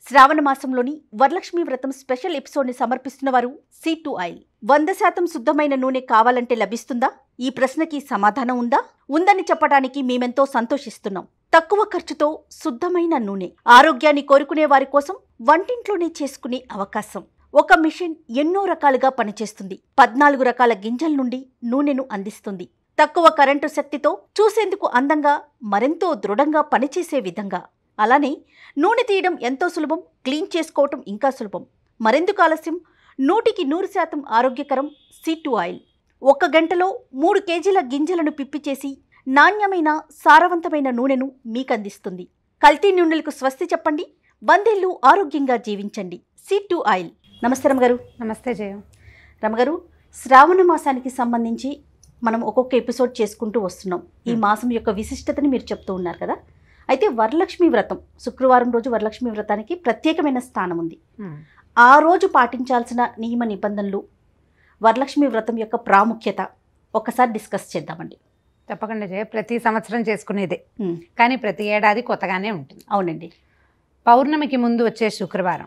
శ్రావణ మాసంలోని వరలక్ష్మి వ్రతం special episode ని సమర్పిస్తున్న వారు సీ టు ఆయిల్ వంద శాతం శుద్ధమైన నూనె కావాలంటే లభిస్తుందా ఈ ప్రశ్నకి సమాధానం ఉందా ఉందని చెప్పడానికి మేమెంతో సంతోషిస్తున్నాం తక్కువ ఖర్చుతో శుద్ధమైన నూనె ఆరోగ్యాన్ని కోరుకునే వారి కోసం వంటింట్లోనే చేసుకునే అవకాశం ఒక మిషన్ ఎన్నో రకాలుగా పనిచేస్తుంది పద్నాలుగు రకాల గింజల నుండి నూనెను అందిస్తుంది తక్కువ కరెంటు శక్తితో చూసేందుకు అందంగా మరెంతో దృఢంగా పనిచేసే విధంగా అలానే నూనె తీయడం ఎంతో సులభం క్లీన్ చేసుకోవటం ఇంకా సులభం మరెందుకు ఆలస్యం నూటికి నూరు శాతం ఆరోగ్యకరం సీటు ఆయిల్ ఒక్క గంటలో మూడు కేజీల గింజలను పిప్పి చేసి నాణ్యమైన సారవంతమైన నూనెను మీకందిస్తుంది కల్తీ నూనెలకు స్వస్తి చెప్పండి వందేళ్లు ఆరోగ్యంగా జీవించండి సీటు ఆయిల్ నమస్తే రమగారు నమస్తే జయం రమగారు శ్రావణ మాసానికి సంబంధించి మనం ఒక్కొక్క ఎపిసోడ్ చేసుకుంటూ వస్తున్నాం ఈ Hmm. మాసం యొక్క విశిష్టతని మీరు చెప్తూ ఉన్నారు కదా అయితే వరలక్ష్మి వ్రతం శుక్రవారం రోజు వరలక్ష్మి వ్రతానికి ప్రత్యేకమైన స్థానం ఉంది ఆ రోజు పాటించాల్సిన నియమ నిబంధనలు వరలక్ష్మి వ్రతం యొక్క ప్రాముఖ్యత ఒకసారి డిస్కస్ చేద్దామండి తప్పకుండా జయ ప్రతి సంవత్సరం చేసుకునేదే Hmm. కానీ ప్రతి ఏడాది కొత్తగానే ఉంటుంది అవునండి పౌర్ణమికి ముందు వచ్చే శుక్రవారం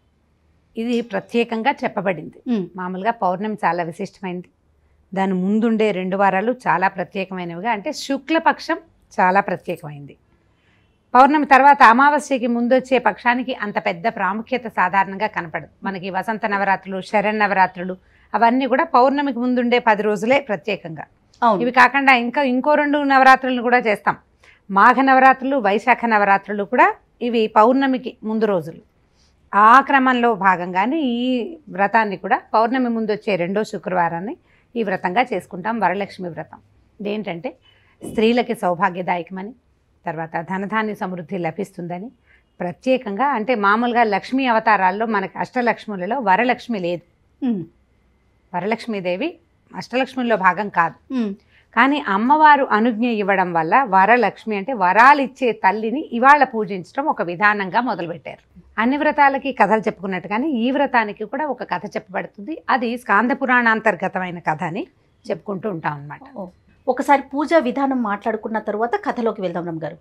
ఇది ప్రత్యేకంగా చెప్పబడింది Hmm. మామూలుగా పౌర్ణమి చాలా విశిష్టమైనది దాని ముందుండే రెండు వారాలు చాలా ప్రత్యేకమైనవిగా అంటే శుక్లపక్షం చాలా ప్రత్యేకమైంది పౌర్ణమి తర్వాత అమావాస్యకి ముందు వచ్చే పక్షానికి అంత పెద్ద ప్రాముఖ్యత సాధారణంగా కనపడదు మనకి వసంత నవరాత్రులు శరణ్ నవరాత్రులు అవన్నీ కూడా పౌర్ణమికి ముందుండే పది రోజులే ప్రత్యేకంగా అవును ఇవి కాకుండా ఇంకా ఇంకో రెండు నవరాత్రులను కూడా చేస్తాం మాఘ నవరాత్రులు వైశాఖ నవరాత్రులు కూడా ఇవి పౌర్ణమికి ముందు రోజులు ఆ క్రమంలో భాగంగానే ఈ వ్రతాన్ని కూడా పౌర్ణమి ముందు వచ్చే రెండో శుక్రవారాన్ని ఈ వ్రతంగా చేసుకుంటాం వరలక్ష్మి వ్రతం ఇదేంటంటే స్త్రీలకి సౌభాగ్యదాయకమని తర్వాత ధనధాన్య సమృద్ధి లభిస్తుందని ప్రత్యేకంగా అంటే మామూలుగా లక్ష్మీ అవతారాల్లో మనకి అష్టలక్ష్ములలో వరలక్ష్మి లేదు Hmm. వరలక్ష్మీదేవి అష్టలక్ష్మిలో భాగం కాదు Hmm. కానీ అమ్మవారు అనుజ్ఞ ఇవ్వడం వల్ల వరలక్ష్మి అంటే వరాలు ఇచ్చే తల్లిని ఇవాళ పూజించడం ఒక విధానంగా మొదలుపెట్టారు అన్ని వ్రతాలకి కథలు చెప్పుకున్నట్టుగానే ఈ వ్రతానికి కూడా ఒక కథ చెప్పబడుతుంది అది స్కాంద పురాణాంతర్గతమైన కథ అని చెప్పుకుంటూ ఉంటాం అనమాట ఓ. ఒకసారి పూజా విధానం మాట్లాడుకున్న తరువాత కథలోకి వెళ్దాం రమగారు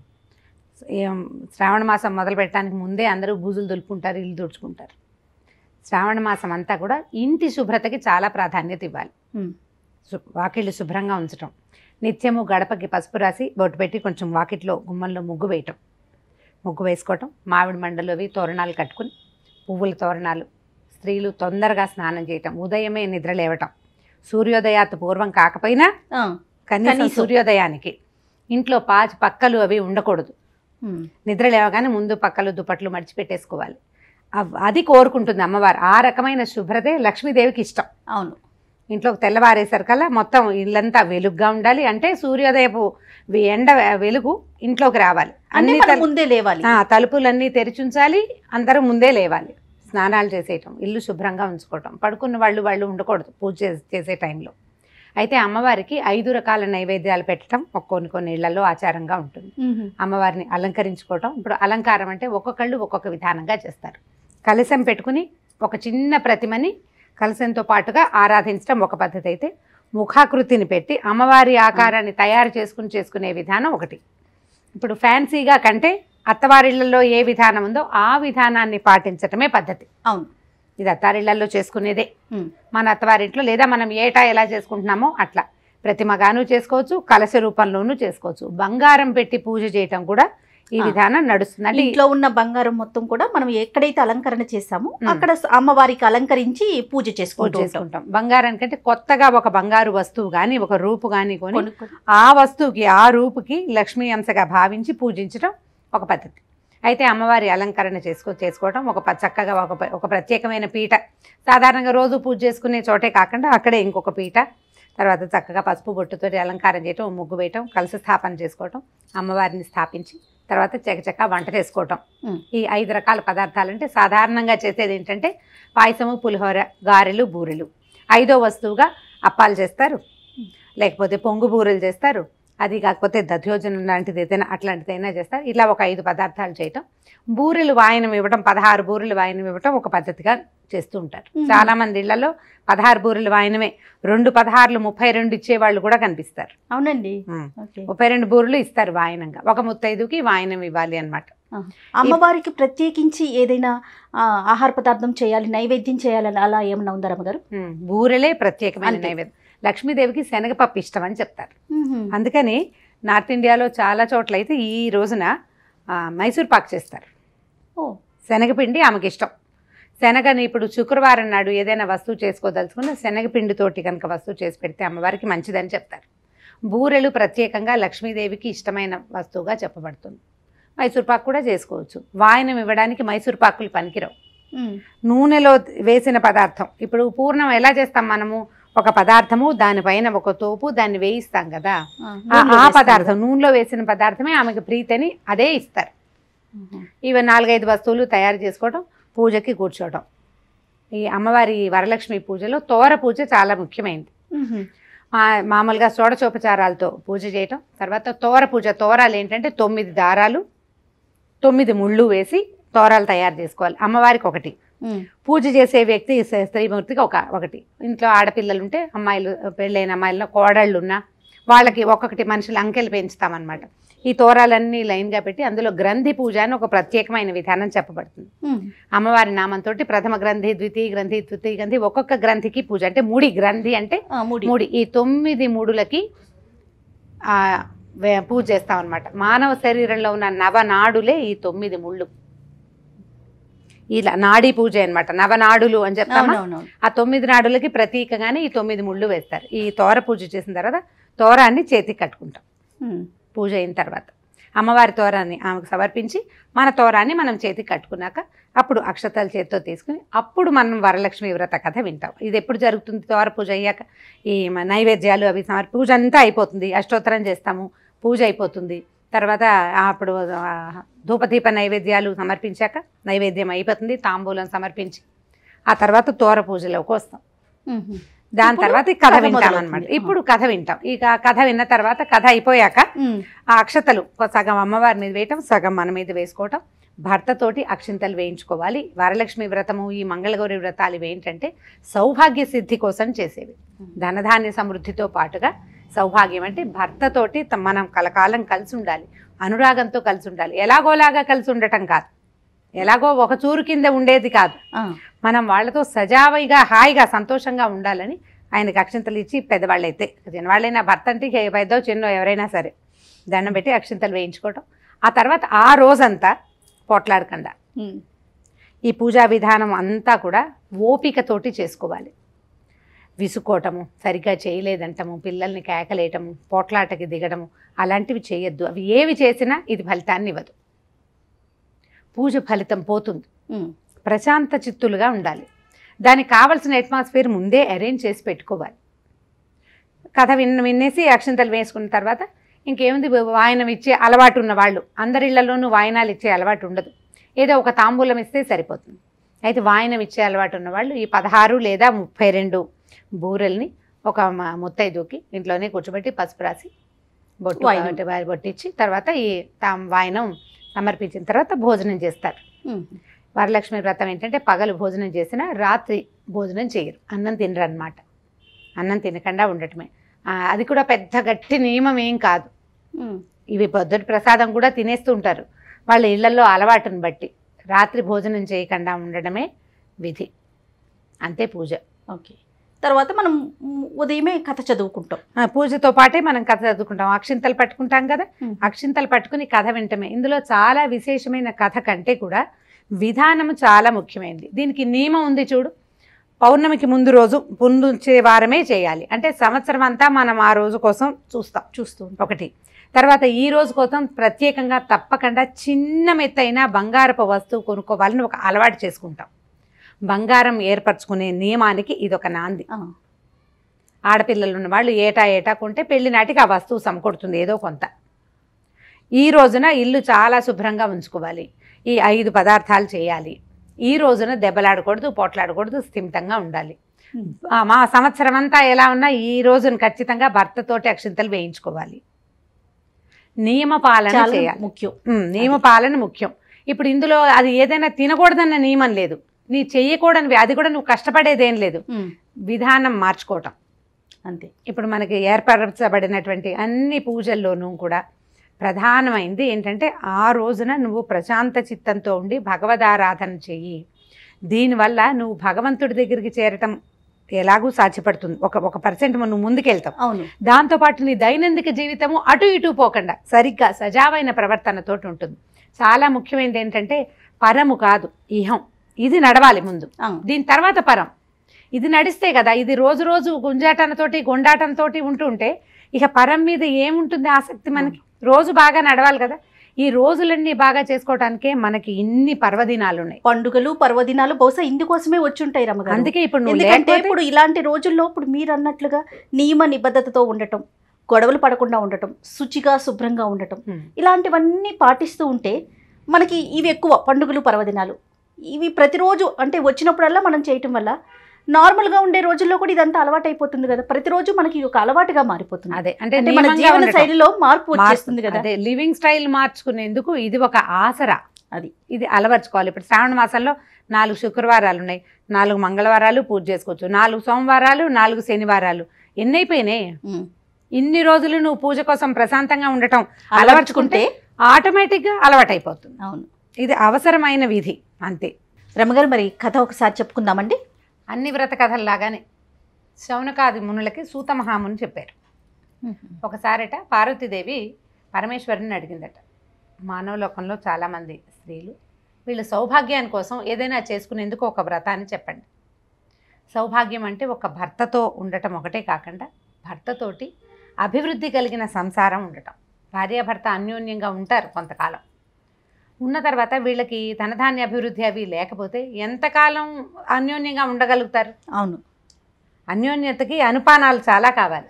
శ్రావణ మాసం మొదలు పెట్టడానికి ముందే అందరూ బూజులు దులుపుకుంటారు ఇల్లు తుడుచుకుంటారు శ్రావణ మాసం అంతా కూడా ఇంటి శుభ్రతకి చాలా ప్రాధాన్యత ఇవ్వాలి Hmm. శు- వాకిళ్ళు శుభ్రంగా ఉంచటం నిత్యము గడపకి పసుపు రాసి బొట్టు పెట్టి కొంచెం వాకిట్లో గుమ్మంలో ముగ్గు వేయటం ముగ్గు వేసుకోవటం మామిడి మండలోవి తోరణాలు కట్టుకుని పువ్వుల తోరణాలు స్త్రీలు తొందరగా స్నానం చేయటం ఉదయమే నిద్ర లేవటం సూర్యోదయాత్ పూర్వం కాకపోయినా ఆ. కనీసం కనీసం. సూర్యోదయానికి ఇంట్లో పాచి పక్కలు అవి ఉండకూడదు Hmm. నిద్ర లేవగానే ముందు పక్కలు దుప్పట్లు మడిచిపెట్టేసుకోవాలి అవ్- అది కోరుకుంటుంది అమ్మవారు ఆ రకమైన శుభ్రతే లక్ష్మీదేవికి ఇష్టం అవును ఇంట్లోకి తెల్లవారేసరికల్లా మొత్తం ఇల్లంతా వెలుగుగా ఉండాలి అంటే సూర్యోదయపు వె- ఎండ వెలుగు ఇంట్లోకి రావాలి అంటే అన్ని మనం తలు- ముందే లేవాలి ఆ, తలుపులన్నీ తెరిచుంచాలి అందరూ ముందే లేవాలి స్నానాలు చేసేయటం ఇల్లు శుభ్రంగా ఉంచుకోవటం పడుకున్న వాళ్ళు వాళ్ళు ఉండకూడదు పూజ చేసే- చేసే టైంలో అయితే అమ్మవారికి ఐదు రకాల నైవేద్యాలు పెట్టడం ఒక కొన్ని కొన్ని ఇళ్లలో ఆచారంగా ఉంటుంది Mhm. అమ్మవారిని అలంకరించుకోవటం ఇప్పుడు అలంకారం అంటే ఒక్కొక్కళ్ళు ఒక్కొక్క విధానంగా చేస్తారు కలశం పెట్టుకుని ఒక చిన్న ప్రతిమని కలశంతో పాటుగా ఆరాధించడం ఒక పద్ధతి అయితే ముఖాకృతిని పెట్టి అమ్మవారి ఆకారాన్ని తయారు చేసుకుని చేసుకునే విధానం ఒకటి ఇప్పుడు ఫ్యాన్సీగా కంటే అత్తవారిళ్లలో ఏ విధానం ఉందో ఆ విధానాన్ని పాటించటమే పద్ధతి అవును ఇది అత్తారిళ్లలో చేసుకునేదే Hmm. మన అత్తవారింట్లో లేదా మనం ఏటా ఎలా చేసుకుంటున్నామో అట్లా ప్రతిమగాను చేసుకోవచ్చు కలశ రూపంలోనూ చేసుకోవచ్చు బంగారం పెట్టి పూజ చేయటం కూడా ఈ ఆ. విధానం నడుస్తుంది అంటే ఇంట్లో ఉన్న బంగారం మొత్తం కూడా మనం ఎక్కడైతే అలంకరణ చేసామో Hmm. అక్కడ స- అమ్మవారికి అలంకరించి పూజ పూజ చేసుకుంటూ ఉంటాం. చేసుకుంటాం బంగారానికంటే కొత్తగా ఒక బంగారు వస్తువు కానీ ఒక రూపు కానీ కొని కొనుక్కొని ఆ వస్తువుకి ఆ రూపుకి లక్ష్మీ అంశగా భావించి పూజించడం ఒక పద్ధతి అయితే అమ్మవారి అలంకరణ చేసుకో చేసుకోవడం ఒక ప- చక్కగా ఒక ప- ఒక ప్రత్యేకమైన పీట సాధారణంగా రోజు పూజ చేసుకునే చోటే కాకుండా అక్కడే ఇంకొక పీట తర్వాత చక్కగా పసుపు బొట్టుతోటి అలంకారం చేయటం ముగ్గు వేయటం కలశ స్థాపన చేసుకోవటం అమ్మవారిని స్థాపించి తర్వాత చకచక వంట చేసుకోవటం ఉమ్. ఈ ఐదు రకాల పదార్థాలు అంటే సాధారణంగా చేసేది ఏంటంటే పాయసము పులిహోర గారెలు బూరెలు ఐదో వస్తువుగా అప్పాలు చేస్తారు లేకపోతే పొంగు బూరెలు చేస్తారు అది కాకపోతే దధ్యోజనం లాంటిది ఏదైనా అట్లాంటిదైనా చేస్తారు ఇట్లా ఒక ఐదు పదార్థాలు చేయటం బూరెలు వాయనం ఇవ్వడం పదహారు బూరెలు వాయనం ఇవ్వటం ఒక పద్ధతిగా చేస్తూ ఉంటారు మ్మ్. చాలా మంది ఇళ్లలో పదహారు బూరెలు వాయనమే రెండు పదహారులు ముప్పై రెండు ఇచ్చేవాళ్ళు కూడా కనిపిస్తారు అవునండి మ్మ్. ఓకే ముప్పై రెండు బూరెలు ఇస్తారు వాయనంగా ఒక ముత్తైదుకి వాయనం ఇవ్వాలి అనమాట అమ్మవారికి ప్రత్యేకించి ఏదైనా ఆ, ఆహార పదార్థం చేయాలి నైవేద్యం చేయాలని అలా ఏమన్నా ఉందా రమ్మగారు ఉమ్, బూరెలే ప్రత్యేకమైన అంతే. నైవేద్యం లక్ష్మీదేవికి శనగపప్పు ఇష్టం అని చెప్తారు అందుకని నార్త్ ఇండియాలో చాలా చోట్ల అయితే ఈ రోజున ఆ, మైసూర్ పాక్ చేస్తారు ఓ శనగపిండి ఆమెకి ఇష్టం శనగని ఇప్పుడు శుక్రవారం నాడు ఏదైనా వస్తువు చేసుకోదలుచుకున్న శనగపిండితోటి కనుక వస్తువు చేసి పెడితే అమ్మవారికి మంచిదని చెప్తారు బూరెలు ప్రత్యేకంగా లక్ష్మీదేవికి ఇష్టమైన వస్తువుగా చెప్పబడుతుంది మైసూర్ పాక్ కూడా చేసుకోవచ్చు వాయనం ఇవ్వడానికి మైసూర్ పాకులు పనికిరావు ఉమ్. నూనెలో వేసిన పదార్థం ఇప్పుడు పూర్ణం ఎలా చేస్తాం మనము ఒక పదార్థము దానిపైన ఒక తోపు దాన్ని వేయిస్తాం కదా ఆ, ఆ- నూనెలో ఆ వేస్తాం. పదార్థం నూనెలో వేసిన పదార్థమే ఆమెకి ప్రీతని అదే ఇస్తారు ఉహు. ఇవి నాలుగైదు వస్తువులు తయారు చేసుకోవడం పూజకి కూర్చోవడం ఈ అమ్మవారి వరలక్ష్మి పూజలో తోర పూజ చాలా ముఖ్యమైనది ఉహు. మా- మామూలుగా షోడచోపచారాలతో పూజ చేయటం తర్వాత తోర పూజ తోరాలు ఏంటంటే తొమ్మిది దారాలు తొమ్మిది ముళ్ళు వేసి తోరాలు తయారు చేసుకోవాలి అమ్మవారికి ఒకటి ఉమ్. పూజ చేసే వ్యక్తి స- స్త్రీమూర్తికి ఒక ఒకటి ఇంట్లో ఆడపిల్లలు ఉంటే అమ్మాయిలు పెళ్ళైన అమ్మాయిలు కోడళ్ళు ఉన్నా వాళ్ళకి ఒక్కొక్కటి మనుషులు అంకెలు పెంచుతామన్నమాట ఈ తోరాలన్నీ లైన్గా పెట్టి అందులో గ్రంథి పూజ అని ఒక ప్రత్యేకమైన విధానం చెప్పబడుతుంది ఉమ్. అమ్మవారి నామంతో ప్రథమ గ్రంథి ద్వితీయ గ్రంథి తృతీయ గ్రంథి ఒక్కొక్క గ్రంథికి పూజ అంటే మూడి గ్రంథి అంటే ఆ, ముడి మూడి ఈ తొమ్మిది మూడులకి ఆ, వే- పూజ చేస్తాం అనమాట మానవ శరీరంలో ఉన్న నవనాడులే ఈ తొమ్మిది ముళ్ళు ఇలా నాడీ పూజ అనమాట నవనాడులు అని చెప్తామా అవునవునవును. ఆ తొమ్మిది నాడులకి ప్రతీకగానే ఈ తొమ్మిది ముళ్ళు వేస్తారు ఈ తోర పూజ చేసిన తర్వాత తోరాన్ని చేతికి కట్టుకుంటాం ఉమ్. పూజ అయిన తర్వాత అమ్మవారి తోరాన్ని ఆమెకు సమర్పించి మన తోరాన్ని మనం చేతికి కట్టుకున్నాక అప్పుడు అక్షతలు చేతితో తీసుకుని అప్పుడు మనం వరలక్ష్మి వ్రత కథ వింటాం ఇది ఎప్పుడు జరుగుతుంది తోర పూజ అయ్యాక ఈ మ- నైవేద్యాలు అవి సమర్ పూజ అంతా అయిపోతుంది అష్టోత్తరం చేస్తాము పూజ అయిపోతుంది తర్వాత అప్పుడు ఆ, ధూపదీప నైవేద్యాలు సమర్పించాక నైవేద్యం అయిపోతుంది తాంబూలం సమర్పించి ఆ తర్వాత తోర పూజలోకి వస్తాం ఉహు. దాని ఇప్పుడు తర్వాత ఈ కథ కథ వింటాం మొదలవుతుంది. అనమాట ఇప్పుడు కథ వింటాం ఇక కథ విన్న తర్వాత కథ అయిపోయాక ఉమ్. ఆ అక్షతలు ఒక సగం అమ్మవారి మీద వేయటం సగం మన మీద వేసుకోవటం భర్తతోటి అక్షింతలు వేయించుకోవాలి వరలక్ష్మి వ్రతము ఈ మంగళగౌరి వ్రతాలు ఇవి ఏంటంటే సౌభాగ్య సిద్ధి కోసం చేసేవి ధనధాన్య సమృద్ధితో పాటుగా సౌభాగ్యం అంటే భర్తతోటి త- మనం కలకాలం కలిసి ఉండాలి అనురాగంతో కలిసి ఉండాలి ఎలాగోలాగా కలిసి ఉండటం కాదు ఎలాగో ఒక చూరు కింద ఉండేది కాదు ఆ. మనం వాళ్ళతో సజావుగా హాయిగా సంతోషంగా ఉండాలని ఆయనకి అక్షింతలు ఇచ్చి పెద్దవాళ్ళైతే చిన్నవాళ్ళైనా భర్త అంటే ఇక పెద్దో చిన్నో ఎవరైనా సరే దండం పెట్టి అక్షింతలు వేయించుకోవటం ఆ తర్వాత ఆ రోజంతా పోట్లాడకుండా ఉమ్. ఈ పూజా విధానం అంతా కూడా ఓపికతోటి చేసుకోవాలి విసుకోవటము సరిగ్గా చేయలేదంటము పిల్లల్ని కేకలేయటము పోట్లాటకి దిగడము అలాంటివి చేయొద్దు అవి ఏవి చేసినా ఇది ఫలితాన్ని ఇవ్వదు పూజ ఫలితం పోతుంది ఉమ్. ప్రశాంత చిత్తులుగా ఉండాలి దానికి కావలసిన అట్మాస్ఫియర్ ముందే అరేంజ్ చేసి పెట్టుకోవాలి కథ విన్న వినేసి అక్షంతలు వేసుకున్న తర్వాత ఇంకేముంది వాయనం ఇచ్చే అలవాటు ఉన్న వాళ్ళు అందరి ఇళ్లలోనూ వాయనాలు ఇచ్చే అలవాటు ఉండదు ఏదో ఒక తాంబూలం ఇస్తే సరిపోతుంది అయితే వాయనం ఇచ్చే అలవాటు ఉన్న వాళ్ళు ఈ పదహారు లేదా ముప్పై రెండు బూరెల్ని ఒక మ- ముత్తైదుకి ఇంట్లోనే కూర్చోబెట్టి పసుపు రాసి బొట్టు వాయనం. కాబట్టి వారి బొట్టిచ్చి తర్వాత ఈ తాం వాయనం సమర్పించిన తర్వాత భోజనం చేస్తారు ఉమ్. వరలక్ష్మి వ్రతం ఏంటంటే పగలు భోజనం చేసినా రాత్రి భోజనం చేయరు అన్నం తినరు అనమాట అన్నం తినకుండా ఉండటమే ఆ, అది కూడా పెద్ద గట్టి నియమం ఏం కాదు ఉమ్. ఇవి పొద్దుటి ప్రసాదం కూడా తినేస్తూ ఉంటారు వాళ్ళ ఇళ్లలో అలవాటుని బట్టి రాత్రి భోజనం చేయకుండా ఉండడమే విధి అంతే పూజ ఓకే తర్వాత మనం ఉమ్, ఉదయమే కథ చదువుకుంటాం ఆ, పూజతో పాటే మనం కథ చదువుకుంటాం అక్షింతలు పట్టుకుంటాం కదా ఉమ్. అక్షింతలు పట్టుకుని కథ వింటమే ఇందులో చాలా విశేషమైన కథ కంటే కూడా విధానం చాలా ముఖ్యమైనది దీనికి నియమం ఉంది చూడు పౌర్ణమికి ముందు రోజు పుండుంచే వారమే చేయాలి అంటే సంవత్సరం అంతా మనం ఆ రోజు కోసం చూస్తాం చూస్తూ ఉంటాం. ఒకటి తర్వాత ఈ రోజు కోసం ప్రత్యేకంగా తప్పకుండా చిన్న మెత్తైన బంగారపు వస్తువు కొనుక్కోవాలని ఒక అలవాటు చేసుకుంటాం బంగారం ఏర్పరచుకునే నియమానికి ఇదొక నాంది ఆ. ఆడపిల్లలు ఉన్న వాళ్ళు ఏటా ఏటా కొంటే పెళ్లి నాటికి ఆ వస్తువు సమకూడుతుంది ఏదో కొంత ఈ రోజున ఇల్లు చాలా శుభ్రంగా ఉంచుకోవాలి ఈ ఐదు పదార్థాలు చేయాలి ఈ రోజున దెబ్బలాడకూడదు పోట్లాడకూడదు స్థిమితంగా ఉండాలి ఉమ్. ఆ, మా సంవత్సరం అంతా ఎలా ఉన్నా ఈ రోజున ఖచ్చితంగా భర్తతోటి అక్షింతలు వేయించుకోవాలి నియమ పాలన చాలా చేయాలి ముఖ్యం ఉమ్, నియమ పాలన ముఖ్యం ఇప్పుడు ఇందులో అది ఏదైనా తినకూడదన్న నియమం లేదు నీ చెయ్యకూడనివి అది కూడా నువ్వు కష్టపడేదేం లేదు ఉమ్. విధానం మార్చుకోవటం అంతే ఇప్పుడు మనకి ఏర్పరచబడినటువంటి అన్ని పూజల్లోనూ కూడా ప్రధానమైంది ఏంటంటే ఆ రోజున నువ్వు ప్రశాంత చిత్తంతో ఉండి భగవదారాధన చెయ్యి దీనివల్ల నువ్వు భగవంతుడి దగ్గరికి చేరటం ఎలాగూ సాధ్యపడుతుంది ఒక ఒక పర్సెంట్ నువ్వు ముందుకెళ్తావు అవును దాంతోపాటు నీ దైనందిక జీవితము అటు ఇటు పోకుండా సరిగ్గా సజావైన ప్రవర్తనతోటి ఉంటుంది చాలా ముఖ్యమైనది ఏంటంటే పరము కాదు ఇహం ఇది నడవాలి ముందు ఆ, దీని తర్వాత పరం ఇది నడిస్తే కదా ఇది రోజు రోజు గుంజాటనతోటి గుండాటనతోటి ఉంటుంటే ఇక పరం మీద ఏముంటుంది ఆసక్తి మనకి రోజు బాగా నడవాలి కదా ఈ రోజులన్నీ బాగా చేసుకోవటానికే మనకి ఇన్ని పర్వదినాలు ఉన్నాయి పండుగలు పర్వదినాలు బహుశా ఇందుకోసమే వచ్చుంటాయి రమ్మగారు అందుకే ఇప్పుడు నువ్వు ఎందుకంటే లేకపోతే ఇప్పుడు ఇలాంటి రోజుల్లో ఇప్పుడు మీరు అన్నట్లుగా నియమ నిబద్ధతతో ఉండటం గొడవలు పడకుండా ఉండటం శుచిగా శుభ్రంగా ఉండటం ఉమ్. ఇలాంటివన్నీ పాటిస్తూ ఉంటే మనకి ఇవి ఎక్కువ పండుగలు పర్వదినాలు ఇవి ప్రతిరోజు అంటే వచ్చినప్పుడల్లా మనం చేయటం వల్ల నార్మల్గా ఉండే రోజుల్లో కూడా ఇదంతా అలవాటు అయిపోతుంది కదా ప్రతిరోజు మనకి ఇది ఒక అలవాటుగా మారిపోతుంది అదే అంటే అంటే మన నియమంగా జీవన ఉండటం. శైలిలో మార్పు మార్పు- వచ్చేస్తుంది కదా అదే లివింగ్ స్టైల్ మార్చుకునేందుకు ఇది ఒక ఆసరా అది. ఇది అలవర్చుకోవాలి ఇప్పుడు శ్రావణ మాసంలో నాలుగు శుక్రవారాలు ఉన్నాయి నాలుగు మంగళవారాలు పూజ చేసుకోవచ్చు నాలుగు సోమవారాలు నాలుగు శనివారాలు ఎన్ని అయిపోయినాయి ఉమ్. ఇన్ని రోజులు నువ్వు పూజ కోసం ప్రశాంతంగా ఉండటం అలవర్చుకుంటే ఆటోమేటిక్గా అలవాటైపోతుంది అవును ఇది అవసరమైన విధి అంతే రమగారు మరి కథ ఒకసారి చెప్పుకుందామండి అన్ని వ్రత కథల్లాగానే శౌనకాది మునులకి సూత మహాముని చెప్పారు ఒకసారట పార్వతీదేవి పరమేశ్వరుని అడిగిందట మానవలోకంలో చాలామంది స్త్రీలు వీళ్ళు సౌభాగ్యాని కోసం ఏదైనా చేసుకునేందుకు ఒక వ్రతాన్ని చెప్పండి సౌభాగ్యం అంటే ఒక భర్తతో ఉండటం ఒకటే కాకుండా భర్తతోటి అభివృద్ధి కలిగిన సంసారం ఉండటం భార్యాభర్త అన్యోన్యంగా ఉంటారు కొంతకాలం ఉన్న తర్వాత వీళ్ళకి ధనధాన్య అభివృద్ధి అవి లేకపోతే ఎంతకాలం అన్యోన్యంగా ఉండగలుగుతారు అవును అన్యోన్యతకి అనుపానాలు చాలా కావాలి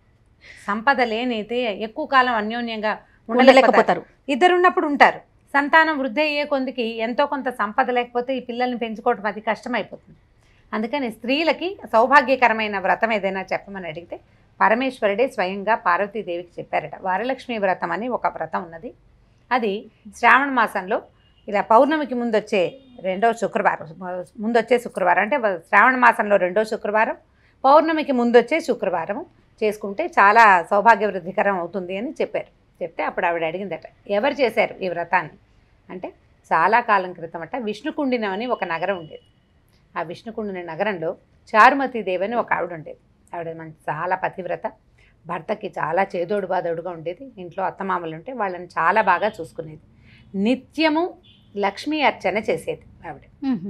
సంపద లేనైతే ఎక్కువ కాలం అన్యోన్యంగా ఉండలేకపోతారు ఉండలేకపోతారు ఇద్దరు ఉన్నప్పుడు ఉంటారు సంతానం వృద్ధి అయ్యే కొందికి ఎంతో కొంత సంపద లేకపోతే ఈ పిల్లల్ని పెంచుకోవడం అది కష్టమైపోతుంది అందుకని స్త్రీలకి సౌభాగ్యకరమైన వ్రతం ఏదైనా చెప్పమని అడిగితే పరమేశ్వరుడే స్వయంగా పార్వతీదేవికి చెప్పారట వరలక్ష్మి వ్రతం అని ఒక వ్రతం ఉన్నది అది శ్రావణ మాసంలో ఇలా పౌర్ణమికి ముందు వచ్చే రెండో శుక్రవారం ముందు వచ్చే శుక్రవారం అంటే శ్రావణ మాసంలో రెండో శుక్రవారం పౌర్ణమికి ముందు వచ్చే శుక్రవారం చేసుకుంటే చాలా సౌభాగ్య వృద్ధికరం అవుతుంది అని చెప్పారు చెప్తే అప్పుడు ఆవిడ అడిగిందట ఎవరు చేశారు ఈ వ్రతాన్ని అంటే చాలా కాలం క్రితం అట విష్ణుకుండినం అని ఒక నగరం ఉండేది ఆ విష్ణుకుండిన నగరంలో చారుమతి దేవి అని ఒక ఆవిడ ఉండేది ఆవిడ మన చాలా పతివ్రత భర్తకి చాలా చేదోడు బాదోడుగా ఉండేది ఇంట్లో అత్తమామలు ఉంటే వాళ్ళని చాలా బాగా చూసుకునేది నిత్యము లక్ష్మీ అర్చన చేసేది ఆవిడ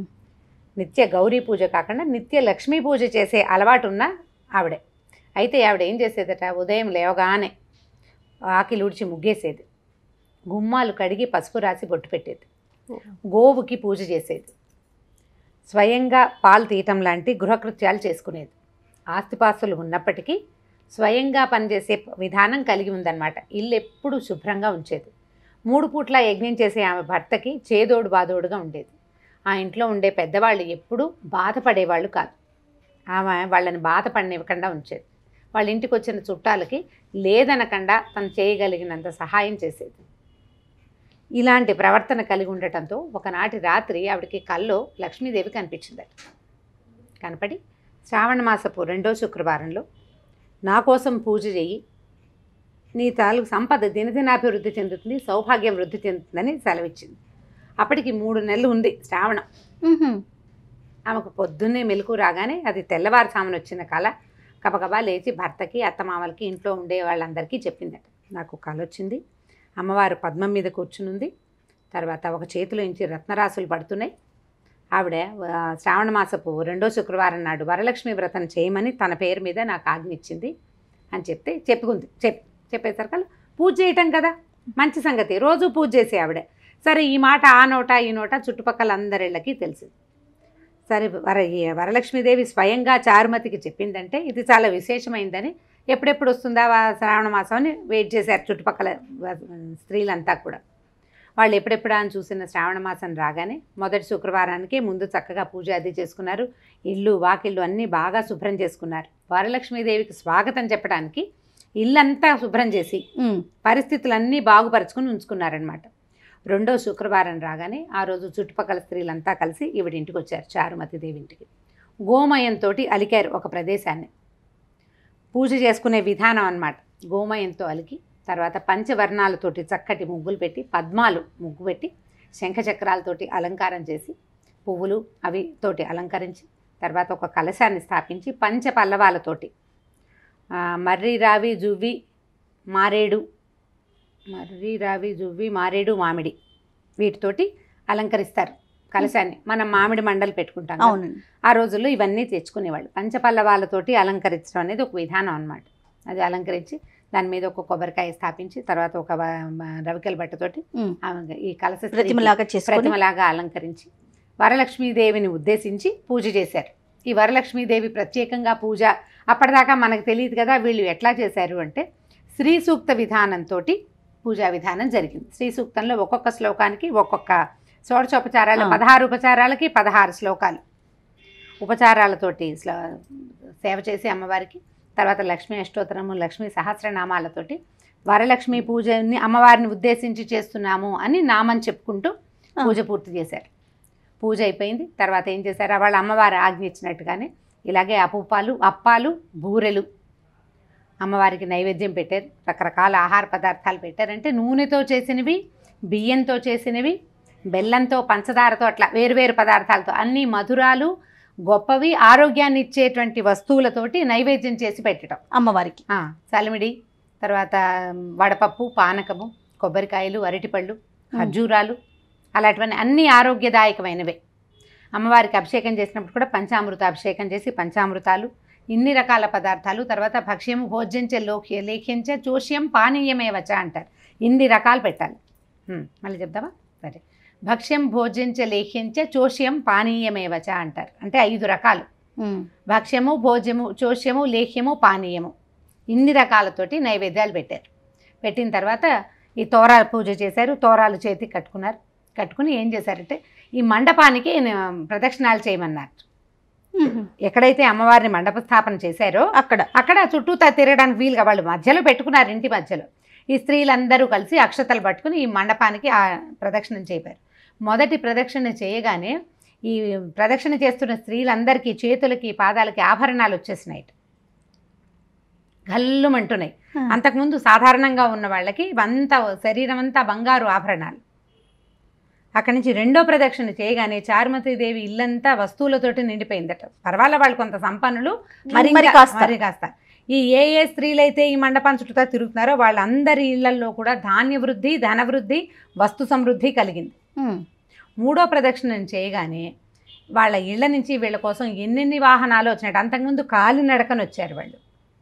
నిత్య గౌరీ పూజ కాకుండా నిత్య లక్ష్మీ పూజ చేసే అలవాటు ఉన్న ఆవిడే అయితే ఆవిడ ఏం చేసేదట ఉదయం లేవగానే ఆకిలి ఉడిచి ముగ్గేసేది గుమ్మాలు కడిగి పసుపు రాసి బొట్టు పెట్టేది గోవుకి పూజ చేసేది స్వయంగా పాలు తీయటం లాంటి గృహకృత్యాలు చేసుకునేది ఆస్తిపాస్తులు ఉన్నప్పటికీ స్వయంగా పనిచేసే విధానం కలిగి ఉందన్నమాట ఇల్లు ఎప్పుడూ శుభ్రంగా ఉంచేది మూడు పూట్ల యజ్ఞం చేసే ఆమె భర్తకి చేదోడు బాదోడుగా ఉండేది ఆ ఇంట్లో ఉండే పెద్దవాళ్ళు ఎప్పుడూ బాధపడేవాళ్ళు కాదు ఆమె వాళ్ళని బాధపడనివ్వకుండా ఉంచేది వాళ్ళ ఇంటికి వచ్చిన చుట్టాలకి లేదనకుండా తను చేయగలిగినంత సహాయం చేసేది ఇలాంటి ప్రవర్తన కలిగి ఉండటంతో ఒకనాటి రాత్రి ఆవిడకి కల్లో లక్ష్మీదేవి కనిపించిందట కనపడి శ్రావణ మాసపు రెండో శుక్రవారంలో నా కోసం పూజ చెయ్యి నీ తాలూకు సంపద దినదినాభివృద్ధి చెందుతుంది సౌభాగ్యం వృద్ధి చెందుతుందని సెలవిచ్చింది అప్పటికి మూడు నెలలు ఉంది శ్రావణం ఆమెకు పొద్దున్నే మెలకు రాగానే అది తెల్లవారుజామున వచ్చిన కళ గబగబా లేచి భర్తకి అత్తమామలకి ఇంట్లో ఉండే వాళ్ళందరికీ చెప్పిందట నాకు కళ వచ్చింది అమ్మవారు పద్మం మీద కూర్చునుంది తర్వాత ఒక చేతిలో నుంచి రత్నరాసులు పడుతున్నాయి ఆవిడ ఆ, శ్రావణ మాసపు రెండో శుక్రవారం నాడు వరలక్ష్మి వ్రతం చేయమని తన పేరు మీద నాకు ఆజ్ఞ ఇచ్చింది అని చెప్తే చెప్పుకుంది చెప్ చెప్పేసరికి పూజ చేయటం కదా మంచి సంగతి రోజు పూజ చేసే ఆవిడ సరే ఈ మాట ఆ నోట ఈ నోట చుట్టుపక్కల అందరిళ్ళకి తెలిసింది సరే వర ఈ వరలక్ష్మీదేవి స్వయంగా చారుమతికి చెప్పిందంటే ఇది చాలా విశేషమైందని ఎప్పుడెప్పుడు వస్తుందా వా- శ్రావణ మాసం అని వెయిట్ చేశారు చుట్టుపక్కల వ- స్త్రీలంతా కూడా వాళ్ళు ఎప్పుడెప్పుడా అని చూసిన శ్రావణ మాసం రాగానే మొదటి శుక్రవారానికి ముందు చక్కగా పూజ అది చేసుకున్నారు ఇల్లు వాకిళ్ళు అన్నీ బాగా శుభ్రం చేసుకున్నారు వరలక్ష్మీదేవికి స్వాగతం చెప్పడానికి ఇల్లంతా శుభ్రం చేసి పరిస్థితులన్నీ బాగుపరుచుకుని ఉంచుకున్నారనమాట రెండో శుక్రవారం రాగానే ఆ రోజు చుట్టుపక్కల స్త్రీలంతా కలిసి ఈవిడింటికి వచ్చారు చారుమతి దేవి ఇంటికి గోమయంతో అలికారు ఒక ప్రదేశాన్ని పూజ చేసుకునే విధానం అన్నమాట గోమయంతో అలికి తర్వాత పంచవర్ణాలతోటి చక్కటి ముగ్గులు పెట్టి పద్మాలు ముగ్గు పెట్టి శంఖచక్రాలతోటి అలంకారం చేసి పువ్వులు అవి తోటి అలంకరించి తర్వాత ఒక కలశాన్ని స్థాపించి పంచ పల్లవాలతోటి ఆ, మర్రి రావి జువ్వి మారేడు మర్రి రావి జువ్వి మారేడు మామిడి వీటితోటి అలంకరిస్తారు కలశాన్ని మనం మామిడి మండలు పెట్టుకుంటాం కదా. అవునండి ఆ రోజుల్లో ఇవన్నీ తెచ్చుకునేవాళ్ళు పంచపల్లవాలతోటి అలంకరించడం అనేది ఒక విధానం అన్నమాట అది అలంకరించి దాని మీద ఒక కొబ్బరికాయ స్థాపించి తర్వాత ఒక వ- మ- రవికెల బట్టతోటి ఉమ్. ఆ ఈ కలశ స్థితికి ప్రతిమలాగా చేసుకొని ప్రతిమలాగా అలంకరించి వరలక్ష్మీదేవిని ఉద్దేశించి పూజ చేశారు ఈ వరలక్ష్మీదేవి ప్రత్యేకంగా పూజ అప్పటిదాకా మనకు తెలియదు కదా వీళ్ళు ఎట్లా చేశారు అంటే శ్రీ సూక్త విధానంతో పూజా విధానం జరిగింది శ్రీ సూక్తంలో ఒక్కొక్క శ్లోకానికి ఒక్కొక్క షోడచోపచారాలు ఆ. పదహారు ఉపచారాలకి పదహారు శ్లోకాలు ఉపచారాలతోటి శ్లో సేవ చేసి అమ్మవారికి తర్వాత లక్ష్మీ అష్టోత్తరము లక్ష్మీ సహస్రనామాలతోటి వరలక్ష్మి పూజని అమ్మవారిని ఉద్దేశించి చేస్తున్నాము అని నామని చెప్పుకుంటూ ఆ. పూజ పూర్తి చేశారు పూజ అయిపోయింది తర్వాత ఏం చేశారు వాళ్ళ అమ్మవారు ఆజ్ఞ ఇచ్చినట్టుగానే ఇలాగే అపుపాలు అప్పాలు బూరెలు అమ్మవారికి నైవేద్యం పెట్టారు రకరకాల ఆహార పదార్థాలు పెట్టారంటే నూనెతో చేసినవి బియ్యంతో చేసినవి బెల్లంతో పంచదారతో అట్లా వేరువేరు పదార్థాలతో అన్ని మధురాలు గొప్పవి ఆరోగ్యాన్ని ఇచ్చేటువంటి వస్తువులతోటి నైవేద్యం చేసి పెట్టడం అమ్మవారికి ఆ, సలిమిడి తర్వాత వడపప్పు పానకము కొబ్బరికాయలు అరటిపళ్ళు ఖర్జూరాలు అలాంటివన్నీ అన్ని ఆరోగ్యదాయకమైనవే అమ్మవారికి అభిషేకం చేసినప్పుడు కూడా పంచామృత అభిషేకం చేసి పంచామృతాలు ఇన్ని రకాల పదార్థాలు తర్వాత భక్ష్యం భోజ్యంచే లోక్య లేఖ్యంచే చోష్యం పానీయమేవచ అంటారు ఇన్ని రకాలు పెట్టాలి హ్మ్, మళ్ళీ చెప్దామా సరే భక్ష్యం భోజ్యంచే లేఖ్యంచే చోష్యం పానీయమేవచ అంటారు అంటే ఐదు రకాలు ఉమ్. భక్ష్యము భోజ్యము చోష్యము లేహ్యము పానీయము ఇన్ని రకాలతోటి నైవేద్యాలు పెట్టారు పెట్టిన తర్వాత ఈ తోరాలు పూజ చేశారు తోరాలు చేతికి కట్టుకున్నారు కట్టుకుని ఏం చేశారంటే ఈ మండపానికి న- ప్రదక్షిణాలు చేయమన్నారు ఉహు. ఎక్కడైతే అమ్మవారిని మండప స్థాపన చేశారో అక్కడ అక్కడ చుట్టూతా తిరగడానికి వీలుగా వాళ్ళు మధ్యలో పెట్టుకున్నారు ఇంటి మధ్యలో ఈ స్త్రీలందరూ కలిసి అక్షతలు పట్టుకుని ఈ మండపానికి ఆ ప్రదక్షిణం చేపారు మొదటి ప్రదక్షిణ చేయగానే ఈ ప్రదక్షిణ చేస్తున్న స్త్రీలందరికీ చేతులకి పాదాలకి ఆభరణాలు వచ్చేసినాయి గల్లుమంటున్నాయి అంతకుముందు సాధారణంగా ఉన్న వాళ్ళకి అంతా శరీరం అంతా బంగారు ఆభరణాలు అక్కడి నుంచి రెండో ప్రదక్షిణ చేయగానే చారుమతీదేవి ఇల్లంతా వస్తువులతోటి నిండిపోయిందట పర్వాలే వాళ్ళు కొంత సంపన్నులు మరి మరి ఇంకా- కాస్త. మరి కాస్త ఈ ఏ ఏ స్త్రీలైతే ఈ మండపాన్ని చుట్టూతా తిరుగుతున్నారో వాళ్ళందరి ఇళ్లల్లో కూడా ధాన్య వృద్ధి ధన వృద్ధి వస్తు సమృద్ధి కలిగింది ఉమ్. మూడో ప్రదక్షిణం చేయగానే వాళ్ళ ఇళ్ల నుంచి వీళ్ళ కోసం ఎన్నెన్ని వాహనాలు వచ్చినాయి అంతకుముందు కాలినడకన వచ్చారు వాళ్ళు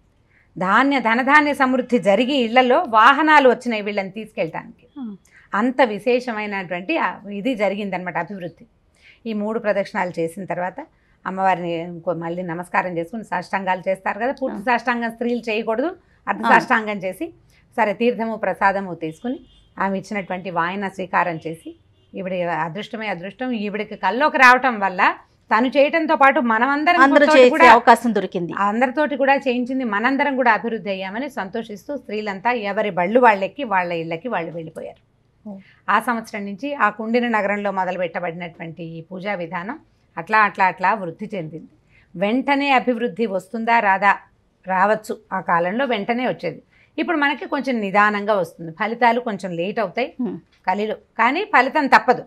ధాన్య ధనధాన్య సమృద్ధి జరిగి ఇళ్లలో వాహనాలు వచ్చినాయి వీళ్ళని తీసుకెళ్ళటానికి ఉమ్. అంత విశేషమైనటువంటి ఆ ఇది జరిగిందనమాట అభివృద్ధి ఈ మూడు ప్రదక్షిణాలు చేసిన తర్వాత అమ్మవారిని ఇంకో మళ్ళీ నమస్కారం చేసుకుని సాష్టాంగాలు చేస్తారు కదా పూర్తి సాష్టాంగం స్త్రీలు చేయకూడదు అర్ధ ఆ. సాష్టాంగం చేసి సరే తీర్థము ప్రసాదము తీసుకుని ఆమె ఇచ్చినటువంటి వాయన స్వీకారం చేసి ఈవిడ అదృష్టమే అదృష్టం ఈవిడికి కల్లోకి రావటం వల్ల తను చేయటంతో పాటు మనమందరం అందరూ తోటి చేసే కూడా అవకాశం దొరికింది అందరితోటి కూడా చేయించింది మనందరం కూడా అభివృద్ధి అయ్యామని సంతోషిస్తూ స్త్రీలంతా ఎవరి బళ్ళు వాళ్ళెక్కి వాళ్ళ ఇళ్ళకి వాళ్ళు వెళ్ళిపోయారు ఓ. ఆ సంవత్సరం నుంచి ఆ కుండిన నగరంలో మొదలు పెట్టబడినటువంటి ఈ పూజా విధానం అట్లా అట్లా అట్లా వృద్ధి చెందింది వెంటనే అభివృద్ధి వస్తుందా రాదా రావచ్చు ఆ కాలంలో వెంటనే వచ్చేది ఇప్పుడు మనకి కొంచెం నిదానంగా వస్తుంది ఫలితాలు కొంచెం లేట్ అవుతాయి ఉమ్. కలిలో కానీ ఫలితం తప్పదు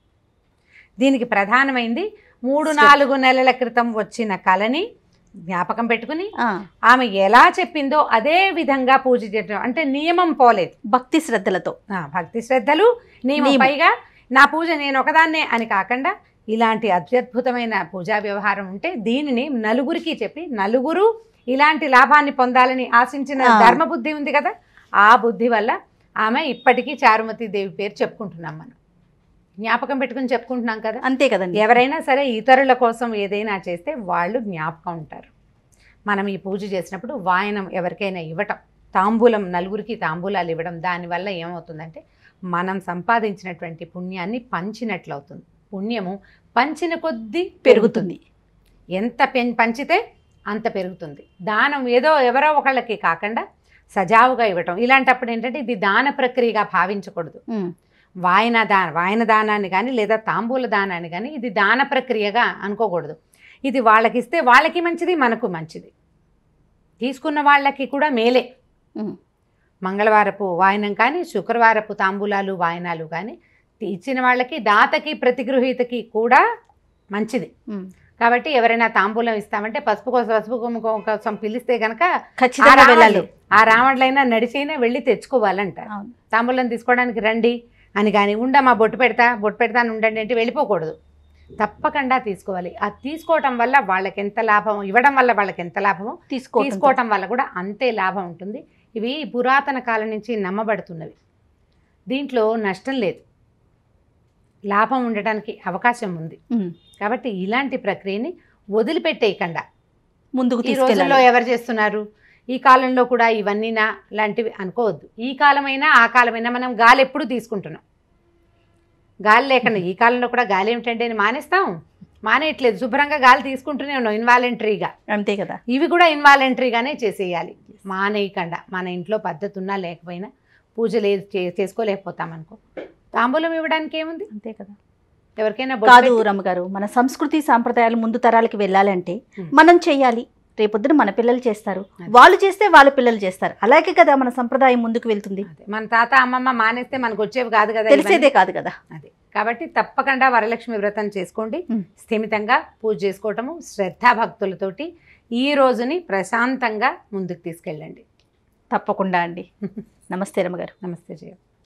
దీనికి ప్రధానమైంది మూడు Step. నాలుగు నెలల క్రితం వచ్చిన కళని జ్ఞాపకం పెట్టుకుని ఆ, ఆమె ఎలా చెప్పిందో అదే విధంగా పూజ చేయడం అంటే నియమం పోలేదు భక్తి శ్రద్ధలతో ఆ, భక్తి శ్రద్ధలు నియమం నియమం. పైగా నా పూజ నేను ఒకదాన్నే అని కాకుండా ఇలాంటి అత్యద్భుతమైన పూజా వ్యవహారం ఉంటే దీనిని నలుగురికి చెప్పి నలుగురు ఇలాంటి లాభాన్ని పొందాలని ఆశించిన ఆ. ధర్మబుద్ధి ఉంది కదా ఆ బుద్ధి వల్ల ఆమె ఇప్పటికీ చారుమతి దేవి పేరు చెప్పుకుంటున్నాం మనం జ్ఞాపకం పెట్టుకుని చెప్పుకుంటున్నాం కదా అంతే కదండి ఎవరైనా సరే ఇతరుల కోసం ఏదైనా చేస్తే వాళ్ళు జ్ఞాపకం ఉంటారు మనం ఈ పూజ చేసినప్పుడు వాయనం ఎవరికైనా ఇవ్వటం తాంబూలం నలుగురికి తాంబూలాలు ఇవ్వడం దానివల్ల ఏమవుతుందంటే మనం సంపాదించినటువంటి పుణ్యాన్ని పంచినట్లు అవుతుంది పుణ్యము పంచిన కొద్దీ పెరుగుతుంది ఎంత పెం పంచితే అంత పెరుగుతుంది దానం ఏదో ఎవరో ఒకళ్ళకి కాకుండా సజావుగా ఇవ్వటం ఇలాంటప్పుడు ఏంటంటే ఇది దాన ప్రక్రియగా భావించకూడదు ఉమ్. వాయన దాన వాయన దానాన్ని కానీ లేదా తాంబూల దానాన్ని కానీ ఇది దాన ప్రక్రియగా అనుకోకూడదు ఇది వాళ్ళకి ఇస్తే వాళ్ళకి మంచిది మనకు మంచిది తీసుకున్న వాళ్ళకి కూడా మేలే ఉమ్. మంగళవారపు వాయనం కానీ శుక్రవారపు తాంబూలాలు వాయనాలు కానీ ఇచ్చిన వాళ్ళకి దాతకి ప్రతిగృహీతకి కూడా మంచిది ఉమ్. కాబట్టి ఎవరైనా తాంబూలం ఇస్తామంటే పసుపు కోసం పసుపు కొమ్ము కోసం పిలిస్తే కనుక ఆ ఖచ్చితంగా వెళ్ళాలి రావణులు- ఆ రావణులైనా నడిచైనా వెళ్ళి తెచ్చుకోవాలంటారు అవును. తాంబూలం తీసుకోవడానికి రండి అని కానీ ఉండమ్మా బొట్టు పెడతా బొట్టు పెడతాను ఉండండి అంటే వెళ్ళిపోకూడదు తప్పకుండా తీసుకోవాలి ఆ తీసుకోవటం వల్ల వాళ్ళకి ఎంత లాభం ఇవ్వడం వల్ల వాళ్ళకి ఎంత లాభమో తీసుకోవటం తీసుకోవటం వల్ల కూడా అంతే లాభం ఉంటుంది ఇవి పురాతన కాలం నుంచి నమ్మబడుతున్నవి దీంట్లో నష్టం లేదు లాభం ఉండటానికి అవకాశం ఉంది ఉమ్. కాబట్టి ఇలాంటి ప్రక్రియని వదిలిపెట్టేయకుండా ముందుకు ఈ రోజుల్లో తీసుకెళ్ళాలి ఎవరు చేస్తున్నారు ఈ కాలంలో కూడా ఇవన్నీనా లాంటివి అనుకోవద్దు ఈ కాలమైనా ఆ కాలమైనా మనం గాలి ఎప్పుడు తీసుకుంటున్నాం గాలి లేకుండా ఈ కాలంలో కూడా గాలి ఏమిటంటే అని మానేస్తాం మానేయట్లేదు శుభ్రంగా గాలి తీసుకుంటూనే ఉన్నాం ఇన్వాలంటరీగా అంతే కదా ఇవి కూడా ఇన్వాలంటరీగానే చేసేయాలి మానేయకుండా మన ఇంట్లో పద్ధతి ఉన్నా లేకపోయినా పూజలు ఏది చే- చేసుకోలేకపోతాం అనుకో తాంబూలం ఇవ్వడానికి ఏముంది అంతే కదా ఎవరికైనా బొట్టు కాదు పెట్టి- రమ్మగారు మన సంస్కృతి సాంప్రదాయాలు ముందు తరాలకి వెళ్ళాలంటే ఉమ్. మనం చెయ్యాలి రేపొద్దున మన పిల్లలు చేస్తారు అదే. వాళ్ళు చేస్తే వాళ్ళ పిల్లలు చేస్తారు అలాగే కదా మన సంప్రదాయం ముందుకు వెళ్తుంది అదే. మన తాత అమ్మమ్మ మానేస్తే మనకు వచ్చేవి కాదు కదా తెలిసేదే ఇవన్నీ. కాదు కదా అదే కాబట్టి తప్పకుండా వరలక్ష్మి వ్రతం చేసుకోండి ఉమ్. స్థిమితంగా పూజ చేసుకోవటము శ్రద్ధాభక్తులతోటి ఈ రోజుని ప్రశాంతంగా ముందుకు తీసుకెళ్ళండి తప్పకుండా అండి నమస్తే రమ్మగారు నమస్తే జయ